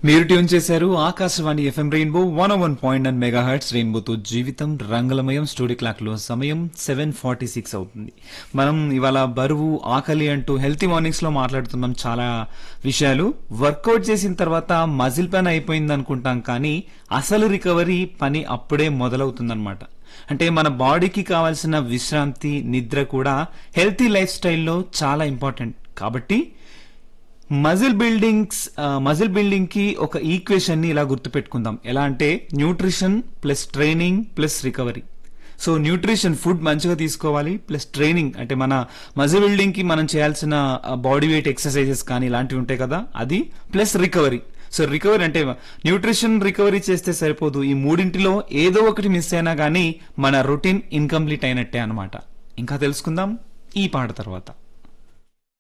మీరు ట్యూన్ చేశారు Akashvani FM rainbow one one point nine mega hertz రెయిన్బోతో జీవితం రంగులమయం స్టూడియో క్లాక్ లో సమయం సెవెన్ ఫార్టీ సిక్స్ అవుతుంది మనం ఇవాళ బరువు ఆకలి అంటూ హెల్తీ మార్నింగ్స్ లో మాట్లాడుతున్నాం చాలా విషయాలు వర్కౌట్ చేసిన తర్వాత మజిల్ పెయిన్ అయిపోయింది అనుకుంటాం కానీ అసలు రికవరీ పని అప్పుడే మొదలవుతుందన్నమాట అంటే మన బాడీకి కావాల్సిన విశ్రాంతి నిద్ర కూడా హెల్తీ లైఫ్ స్టైల్లో చాలా ఇంపార్టెంట్ కాబట్టి మజిల్ బిల్డింగ్స్ మజిల్ బిల్డింగ్ కి ఒక ఈక్వేషన్ ని ఇలా గుర్తుపెట్టుకుందాం ఎలా అంటే nutrition plus training plus recovery so nutrition food మంచిగా తీసుకోవాలి ప్లస్ ట్రైనింగ్ అంటే మన మజిల్ బిల్డింగ్ కి మనం చేయాల్సిన బాడీ వెయిట్ ఎక్సర్సైజెస్ కానీ ఇలాంటివి ఉంటాయి కదా అది ప్లస్ రికవరీ సో రికవరీ అంటే న్యూట్రిషన్ రికవరీ చేస్తే సరిపోదు ఈ మూడింటిలో ఏదో ఒకటి మిస్ అయినా కానీ మన రొటీన్ ఇన్కంప్లీట్ అయినట్టే అన్నమాట ఇంకా తెలుసుకుందాం ఈ పాట తర్వాత